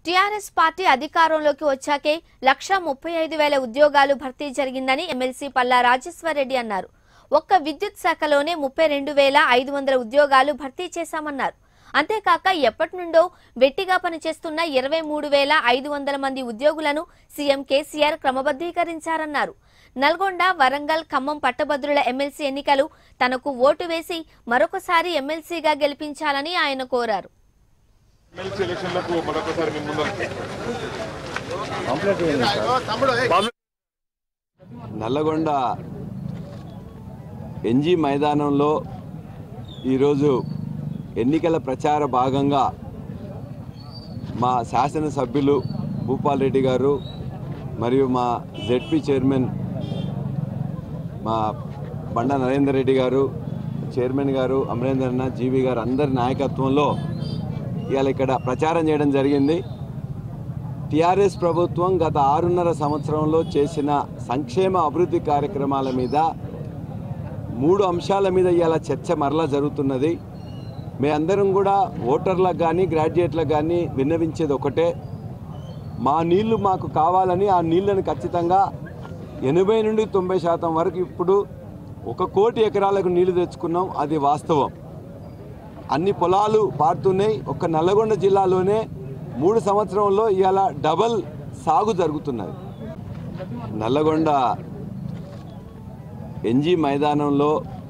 TRS party అధికారంలోకి వచ్చాకే లక్ష ముప్పై ఐదు వేల ఉద్యోగాలు భర్తీ జరిగిందని ఎమ్మెల్సీ పల్లా రాజేశ్వరరెడ్డి అన్నారు ఒక్క విద్యుత్ శాఖలోనే ముప్పై రెండు వేల ఐదు వందల ఉద్యోగాలు భర్తీ చేశామన్నారు అంతేకాక ఎప్పటి నుండో వెట్టిగా పనిచేస్తున్న ఇరవై మూడు వేల ఐదు వందల మంది ఉద్యోగులను సీఎం కేసీఆర్ క్రమబద్దీకరించారన్నారు నల్గొండ వరంగల్ ఖమ్మం పట్టభద్రుల ఎమ్మెల్సీ ఎన్నికలు తనకు ఓటు వేసి మరొకసారి ఎమ్మెల్సీగా గెలిపించాలని ఆయన కోరారు ఎమ్మెల్సీ ఎలక్షన్లకు మరొకసారి మీ ముందు నల్లగొండ ఎన్జీ మైదానంలో ఈరోజు ఎన్నికల ప్రచార భాగంగా మా శాసనసభ్యులు భూపాల్ రెడ్డి గారు మరియు మా జెడ్పీ చైర్మన్ మా బండ నరేందర్ రెడ్డి గారు చైర్మన్ గారు అమరేందర్ అన్న జీవి గారు అందరి నాయకత్వంలో ఇవాళ ఇక్కడ ప్రచారం చేయడం జరిగింది టిఆర్ఎస్ ప్రభుత్వం గత ఆరున్నర సంవత్సరంలో చేసిన సంక్షేమ అభివృద్ధి కార్యక్రమాల మీద మూడు అంశాల మీద ఇవాళ చర్చ మరలా జరుగుతున్నది మీ అందరం కూడా ఓటర్లకు కానీ గ్రాడ్యుయేట్లకు కానీ విన్నవించేది ఒకటే మా నీళ్లు మాకు కావాలని ఆ నీళ్లను ఖచ్చితంగా ఎనభై నుండి తొంభై శాతం వరకు ఇప్పుడు ఒక కోటి ఎకరాలకు నీళ్లు తెచ్చుకున్నాం అది వాస్తవం అన్ని పొలాలు పారుతున్నాయి ఒక్క నల్లగొండ జిల్లాలోనే మూడు సంవత్సరంలో ఇవాళ డబల్ సాగు జరుగుతున్నది నల్లగొండ ఎన్జీ మైదానంలో